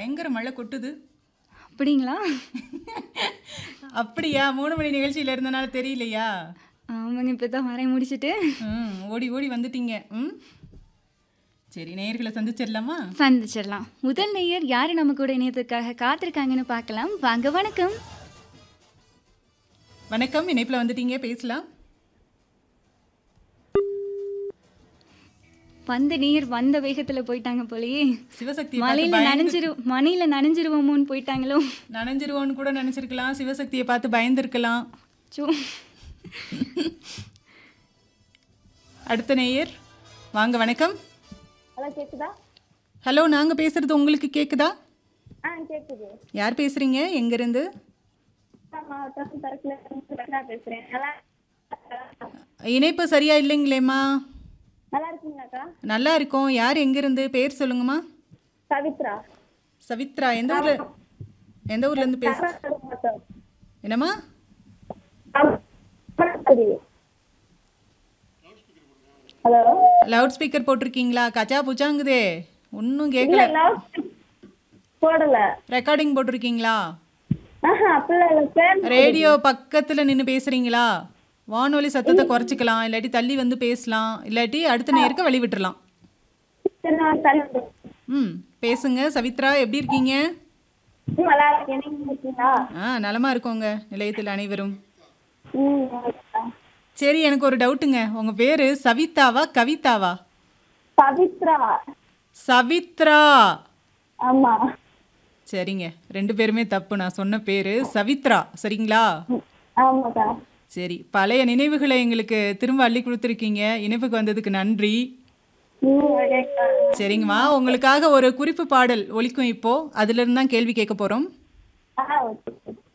பயங்கர மழை கொட்டுது அப்படிங்களா அப்படியா மூணு மணி நிகழ்ச்சியில இருந்தனால தெரியலையா ஆமாங்க இப்போ தான் வரைய முடிச்சுட்டு ம் ஓடி ஓடி வந்துட்டீங்க ம் சரி நேயர்களை சந்திச்சிடலாமா சந்திச்சிடலாம் முதல் நேயர் யார் நம்ம கூட இணையத்துக்காக காத்திருக்காங்கன்னு பார்க்கலாம் வாங்க வணக்கம் வணக்கம் இணைப்பில் வந்துட்டீங்க பேசலாம் வந்த நேயர் வந்த வேகத்துல போயிட்டாங்க போலயே சிவசக்தியை மலையில பார்த்து பயந்து நனைஞ்சிரு மணியில நனைஞ்சிருவோமோன்னு போயிட்டாங்களோ நனைஞ்சிருவோன்னு கூட நினைச்சிருக்கலாம் சிவசக்தியை பார்த்து பயந்துருக்கலாம் சோ அடுத்த நேயர் வாங்க வணக்கம் ஹலோ கேக்குதா ஹலோ நாங்கள் பேசுறது உங்களுக்கு கேக்குதா ஆ கேக்குது யார் பேசுறீங்க எங்கேருந்து நான் மாவட்டம் தரக்குல இருந்து ரத்னா பேசுறேன் நல்லா இணைப்பு சரியா இல்லைங்களேம்மா நல்லா இருக்கீங்களாக்கா நல்லா இருக்கோம் யார் எங்கேருந்து பேர் சொல்லுங்கம்மா பவித்ரா சவித்ரா எந்த ஊர்ல எந்த ஊர்ல இருந்து பேச மாவட்டம் என்னம்மா ஹலோ லவுட் ஸ்பீக்கர் போட்டிருக்கீங்களா கச்சா புச்சாங்குதே ஒன்றும் இல்ல கேட்கல லவுட் போடல ரெக்கார்டிங் போட்டிருக்கீங்களா ஆஹா அப்படிலாம் இல்ல பேர் ரேடியோ பக்கத்தில் நின்று பேசுறீங்களா வானொலி சத்தத்தை குறைச்சிக்கலாம் இல்லாட்டி தள்ளி வந்து பேசலாம் இல்லாட்டி அடுத்த நேருக்கு வழி விட்டுறலாம் சரி, நான் தள்ளி விடுறேன். ம் பேசுங்க சவித்ரா எப்படி இருக்கீங்க ம், நல்லா இருக்கேன் நீங்க இருக்கீங்களா ஆ நலமா இருக்கோங்க நிலையத்தில் அனைவரும் ம் ஓகேக்கா. சரி எனக்கு ஒரு டவுட்டுங்க உங்க பேரு சவிதாவா கவிதாவா பவித்ரா சவித்ரா ஆமா சரிங்க ரெண்டு பேருமே தப்பு நான் சொன்ன பேரு சவித்ரா சரிங்களா ம், ஆமாக்கா சரி பழைய நினைவுகளை எங்களுக்கு திரும்ப அள்ளி கொடுத்துருக்கீங்க இணைப்புக்கு வந்ததுக்கு நன்றி ம் ஓகேக்கா சரிங்கம்மா உங்களுக்காக ஒரு குறிப்பு பாடல் ஒலிக்கும் இப்போ அதுல இருந்து தான் கேள்வி கேட்க போறோம் ஆ ஓகே